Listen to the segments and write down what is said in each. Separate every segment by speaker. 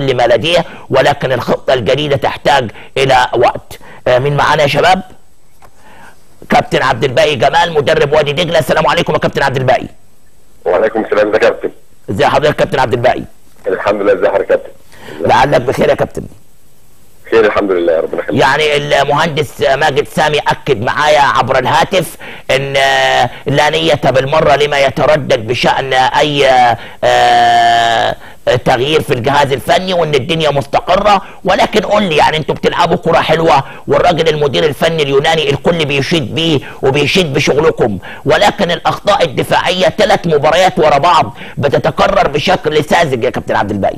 Speaker 1: كل ما لديه ولكن الخطه الجديده تحتاج الى وقت آه، مين معانا يا شباب كابتن عبد الباقي جمال مدرب وادي دجله السلام عليكم يا كابتن عبد الباقي
Speaker 2: وعليكم السلام ده كابتن
Speaker 1: ازي حضرتك كابتن عبد الباقي
Speaker 2: الحمد لله ازي حضرتك يا كابتن
Speaker 1: لعلك بخير يا كابتن
Speaker 2: خير الحمد لله ربنا يخليك
Speaker 1: يعني المهندس ماجد سامي اكد معايا عبر الهاتف ان آه، لا نية بالمرة لما يتردد بشأن اي آه، تغيير في الجهاز الفني وان الدنيا مستقرة ولكن قول لي يعني انتوا بتلعبوا كرة حلوة والراجل المدير الفني اليوناني الكل بيشيد بيه وبيشيد بشغلكم ولكن الاخطاء الدفاعية ثلاث مباريات ورا بعض بتتكرر بشكل ساذج يا كابتن عبد الباقي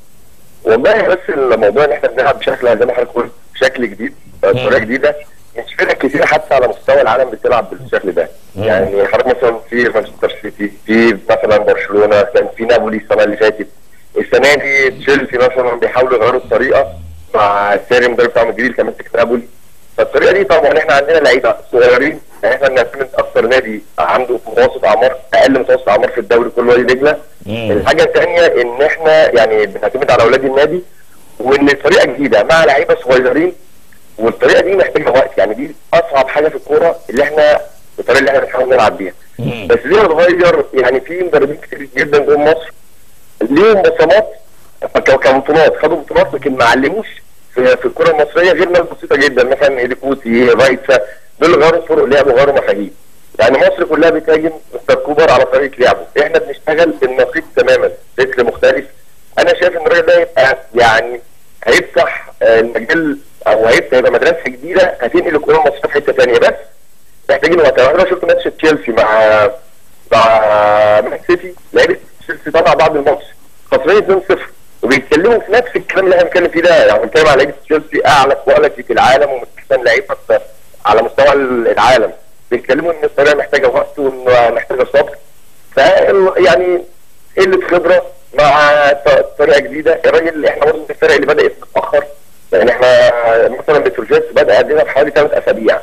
Speaker 2: والله بس الموضوع ان احنا بنلعب بشكل زي ما حضرتك قلت بشكل جديد بطريقه جديده مش فرق كتير حتى على مستوى العالم بتلعب بالشكل ده يعني حضرتك مثلا في مانشستر سيتي في مثلا برشلونه كان في نابولي السنه اللي فاتت السنه دي تشيلسي مثلا بيحاولوا يغيروا الطريقه مع السيري المدرب بتاعهم الجديد كان ماسك نابولي فالطريقه دي طبعا احنا عندنا لعيبه صغيرين يعني احنا بنعتمد اكثر نادي عنده متوسط اعمار اقل متوسط اعمار في الدوري كله وادي دجله الحاجه الثانيه ان احنا يعني بنعتمد على اولاد النادي وان الطريقه جديده مع لعيبه صغيرين والطريقه دي محتاجه وقت يعني دي اصعب حاجه في الكوره اللي احنا الطريقه اللي احنا بنحاول نلعب بيها بس دي هتغير يعني في مدربين كتير جدا جوه مصر ليهم بصمات ك- كبطولات خدوا بطولات لكن ما علموش في, في الكره المصريه غير ناس بسيطه جدا مثلا ايديكوتي رايتسا دول غيروا طرق لعب وغيروا مفاهيم يعني مصر كلها بتهاجم مستر كوبر على طريقه لعبه احنا بنشتغل النقيض تماما فكر مختلف انا شايف ان الراجل ده يبقى يعني هيفتح آه، المجال او هيبقى يبقى مدرسه جديده هتنقل الكره المصريه في حته ثانيه بس محتاجين وقت انا شفت ماتش تشيلسي مع مع مان سيتي لعيبه تشيلسي طلع بعد الماتش خسرانين 2-0 وبيتكلموا في نفس الكلام اللي احنا بنتكلم فيه ده يعني بنتكلم على لعيبه تشيلسي اعلى كواليتي في العالم ومن احسن لعيبه في- على مستوى العالم بيتكلموا ان الطريقه محتاجه وقت وان محتاجه صبر ف يعني قله خبره مع ط- طريقه جديده الراجل احنا برضه من الفرق اللي بدات متاخر يعني احنا مثلا بتروجيت بدا عندنا في حوالي ثلاث اسابيع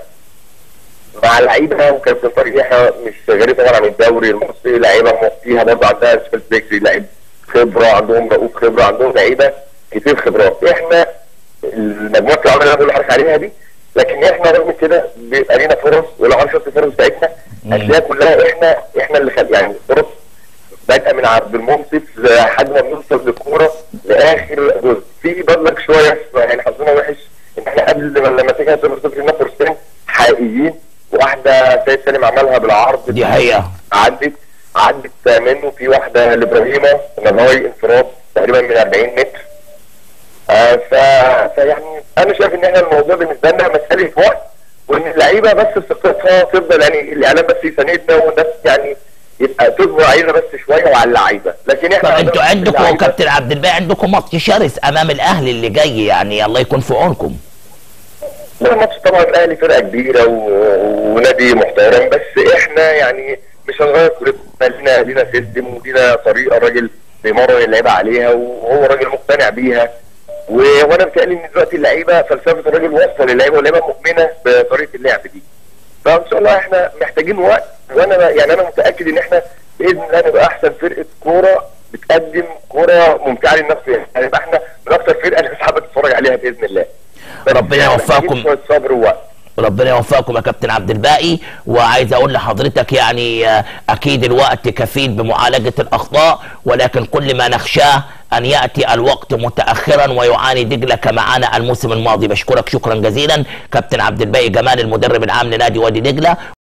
Speaker 2: مع اللعيبه وكابتن طارق يحيى مش غريب طبعا عن الدوري المصري لعيبه فيها برضه عندها سبيل بيكري لعيب خبره عندهم رؤوف خبره عندهم لعيبه كتير خبرات احنا المجموعه العمل اللي انا بقول لحضرتك عليها دي لكن احنا رغم كده بيبقى لينا فرص ولو انا شفت الفرص بتاعتنا هتلاقيها كلها احنا احنا اللي خل... يعني فرص بادئه من عبد المنصف لحد ما بنوصل للكوره لاخر جزء في بدلك شويه يعني حظنا وحش ان احنا قبل ما لما تيجي 0 0 لنا فرصتين حقيقيين واحده سيد سالم عملها بالعرض
Speaker 1: دي حقيقة
Speaker 2: عدت عدت منه في واحده لابراهيم نضاي انفراد تقريبا من 40 متر آه ف... فيعني انا شايف ان احنا الموضوع بالنسبه لنا مساله وقت وان اللعيبه بس ثقتها تفضل يعني الاعلام بس يساندنا والناس يعني يبقى تصبر علينا بس شويه وعلى اللعيبه لكن احنا
Speaker 1: طب انتوا
Speaker 2: عندنا
Speaker 1: عندكم
Speaker 2: اللعيبة-
Speaker 1: كابتن عبد الباقي عندكم ماتش شرس امام الاهلي اللي جاي يعني الله يكون في عونكم
Speaker 2: لا الماتش طبعا الاهلي فرقه كبيره و... ونادي محترم بس احنا يعني مش هنغير كلنا لينا لينا سيستم ولينا طريقه الراجل بيمرن اللعيبه عليها وهو راجل مقتنع بيها و... وانا بتهيألي ان دلوقتي اللعيبه فلسفه الراجل وصل للعيبه واللعيبه مؤمنه بطريقه اللعب دي فان شاء الله احنا محتاجين وقت وانا يعني انا متاكد ان احنا باذن الله نبقى احسن فرقه كوره بتقدم كوره ممتعه للناس فيها يعني نبقى احنا من اكثر فرقه الناس حابه تتفرج عليها باذن الله بس
Speaker 1: ربنا
Speaker 2: يعني
Speaker 1: يوفقكم.
Speaker 2: محتاجين شويه صبر ووقت
Speaker 1: ربنا يوفقكم يا كابتن عبد الباقي وعايز اقول لحضرتك يعني آه، اكيد الوقت كفيل بمعالجه الاخطاء ولكن كل ما نخشاه ان ياتي الوقت متاخرا ويعاني دجله كما عانى الموسم الماضي بشكرك شكرا جزيلا كابتن عبد الباقي جمال المدرب العام لنادي وادي دجله